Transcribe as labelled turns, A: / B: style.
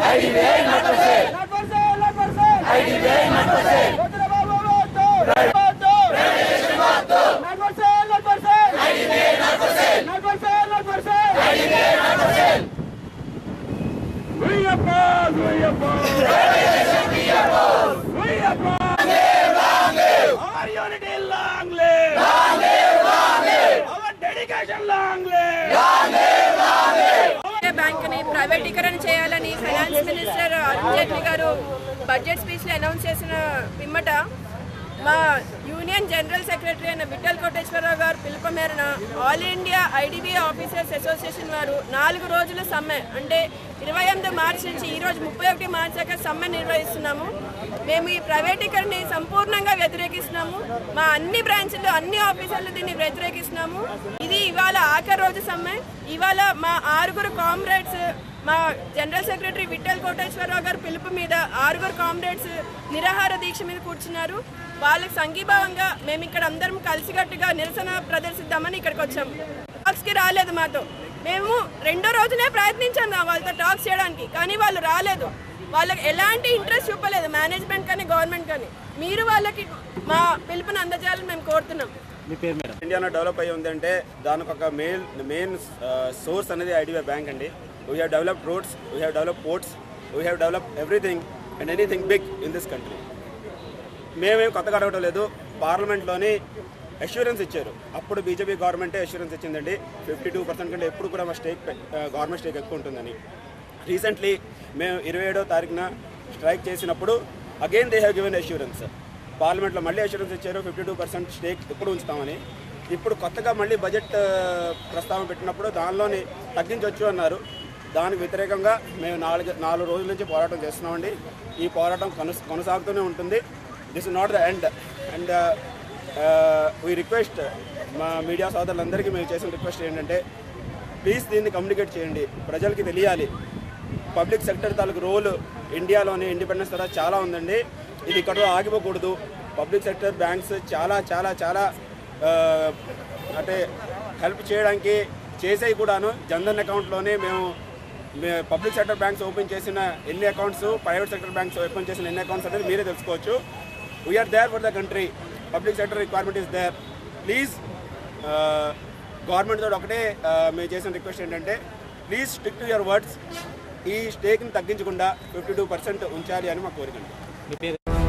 A: Not for sale, not for sale. Chandrababu వద్దు. వద్దు. Not for sale, not for sale. Not for sale, not for sale. We oppose, we oppose. We oppose. Our unity long live. Our dedication long live.
B: Bank ని ప్రైవేటీకరణ చేయాలని finance minister Arun Jaitley గారు budget speech లో announce చేసిన పిమ్మట మా union general secretary అయిన విఠల్ కోటేశ్వరరావు గారు పిలుపు మేరన all India IDB officers association వారు నాలుగు రోజుల సమ్మె అంటే ఇరవై ఎనిమిది మార్చి నుంచి ఈ రోజు ముప్పై ఒకటి మార్చి దాకా సమ్మె నిర్వహిస్తున్నాము మేము ఈ ప్రైవేటీకరణని సంపూర్ణంగా వ్యతిరేకిస్తున్నాము మా అన్ని బ్రాంచ్లు అన్ని ఆఫీసర్లు దీన్ని వ్యతిరేకిస్తున్నాము ఇది ఇవాళ ఆఖరి రోజు సమ్మె ఇవాళ మా ఆరుగురు కామ్రేడ్స్ మా జనరల్ సెక్రటరీ విఠల్ కోటేశ్వరరావు గారు పిలుపు మీద ఆరుగురు కామ్రేడ్స్ నిరాహార దీక్ష మీద కూర్చున్నారు వాళ్ళకి సంఘీభావంగా మేము ఇక్కడ అందరం కలిసికట్టుగా నిరసన ప్రదర్శిద్దామని ఇక్కడికి వచ్చాము టాక్స్ కి రాలేదు మాతో మేము రెండో రోజునే ప్రయత్నించాం వాళ్ళతో టాక్స్ చేయడానికి కానీ వాళ్ళు రాలేదు వాళ్ళకి ఎలాంటి ఇంట్రెస్ట్ చూపలేదు మేనేజ్మెంట్ కానీ గవర్నమెంట్ కానీ మీరు వాళ్ళకి మా పిలుపుని అందజేయాలని మేము కోరుతున్నాం
C: ఇండియాలో డెవలప్ అయ్యి ఉందంటే దానికి ఒక మెయిన్ మెయిన్ సోర్స్ అనేది ఐడిబిఐ బ్యాంక్ అండి we have develop roads we have develop ports we have develop everything and anything big in this country మేమేం కొత్తగా అడగడం లేదు పార్లమెంట్లోని అష్యూరెన్స్ ఇచ్చారు అప్పుడు బీజేపీ గవర్నమెంటే అష్యూరెన్స్ ఇచ్చిందండి ఫిఫ్టీ టూ పర్సెంట్ కంటే ఎప్పుడు కూడా మా స్టేక్ గవర్నమెంట్ స్టేక్ ఎక్కువ ఉంటుందని రీసెంట్లీ మేము ఇరవై ఏడో తారీఖున స్ట్రైక్ చేసినప్పుడు again they have given assurance పార్లమెంట్లో మళ్ళీ అష్యూరెన్స్ ఇచ్చారు ఫిఫ్టీ టూ పర్సెంట్ స్టేక్ ఎప్పుడు ఉంచుతామని ఇప్పుడు కొత్తగా మళ్ళీ బడ్జెట్ ఆ, ప్రస్తావన పెట్టినప్పుడు దానిలోని తగ్గించవచ్చు అన్నారు దానికి వ్యతిరేకంగా మేము నాలుగు నాలుగు రోజుల నుంచి పోరాటం చేస్తున్నామండి ఈ పోరాటం కొన కొనసాగుతూనే ఉంటుంది this is not the end and we request మా మీడియా సోదరులందరికీ మేము చేసిన రిక్వెస్ట్ ఏంటంటే ప్లీజ్ దీన్ని కమ్యూనికేట్ చేయండి ప్రజలకి తెలియాలి పబ్లిక్ సెక్టర్ తాలూకు రోల్ ఇండియాలోని ఇండిపెండెన్స్ తర్వాత చాలా ఉందండి ఇది ఇక్కడ ఆగిపోకూడదు పబ్లిక్ సెక్టర్ బ్యాంక్స్ చాలా చాలా చాలా ఆ, అంటే హెల్ప్ చేయడానికి చేసేవి కూడాను జన్ధన్ అకౌంట్లోనే మేము పబ్లిక్ సెక్టర్ బ్యాంక్స్ ఓపెన్ చేసిన ఎన్ని accounts private sector banks open చేసిన ఎన్ని అకౌంట్స్ అనేది మీరే తెలుసుకోవచ్చు we are there for the country public sector requirement is there please government తోటి ఒకటే ఆ, మేము చేసిన రిక్వెస్ట్ ఏంటంటే please stick to your words ఈ స్టేక్ని తగ్గించకుండా ఫిఫ్టీ టూ పర్సెంట్ ఉంచాలి అని మా కోరిక అండి